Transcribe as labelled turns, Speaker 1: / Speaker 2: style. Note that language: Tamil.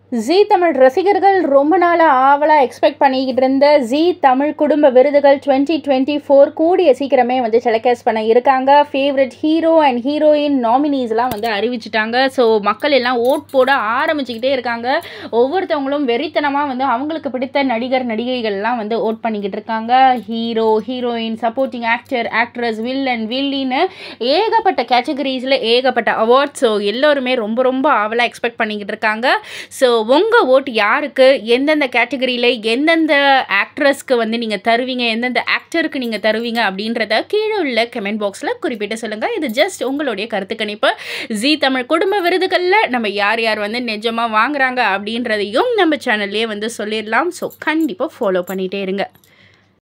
Speaker 1: ஜீ தமிழ் ரசிகர்கள் ரொம்ப நாளாக ஆவலாக எக்ஸ்பெக்ட் பண்ணிக்கிட்டு இருந்த ஜீ தமிழ் குடும்ப விருதுகள் டுவெண்ட்டி டுவெண்ட்டி ஃபோர் கூடிய சீக்கிரமே வந்து டெலிகாஸ்ட் பண்ண இருக்காங்க ஃபேவரட் ஹீரோ அண்ட் ஹீரோயின் நாமினிஸ்லாம் வந்து அறிவிச்சிட்டாங்க ஸோ மக்கள் எல்லாம் ஓட் போட ஆரம்பிச்சுக்கிட்டே இருக்காங்க ஒவ்வொருத்தவங்களும் வெறித்தனமாக வந்து அவங்களுக்கு பிடித்த நடிகர் நடிகைகள்லாம் வந்து ஓட் பண்ணிக்கிட்டு இருக்காங்க hero heroine supporting actor actress villain வில்லின்னு ஏகப்பட்ட கேட்டகரிஸில் ஏகப்பட்ட அவார்ட்ஸ் ஸோ எல்லோருமே ரொம்ப ரொம்ப ஆவலாக எக்ஸ்பெக்ட் பண்ணிக்கிட்டு இருக்காங்க ஸோ உங்கள் ஓட் யாருக்கு எந்தெந்த கேட்டகரியில் எந்தெந்த ஆக்ட்ரஸ்க்கு வந்து நீங்கள் தருவீங்க எந்தெந்த ஆக்டருக்கு நீங்கள் தருவீங்க அப்படின்றத கீழே உள்ள கமெண்ட் பாக்ஸில் குறிப்பிட்டு சொல்லுங்கள் இது ஜஸ்ட் உங்களுடைய கருத்து கணிப்பு ஜீ தமிழ் குடும்ப விருதுகளில் நம்ம யார் யார் வந்து நிஜமாக வாங்குறாங்க அப்படின்றதையும் நம்ம சேனல்லே வந்து சொல்லிடலாம் ஸோ கண்டிப்பாக ஃபாலோ பண்ணிகிட்டே இருங்க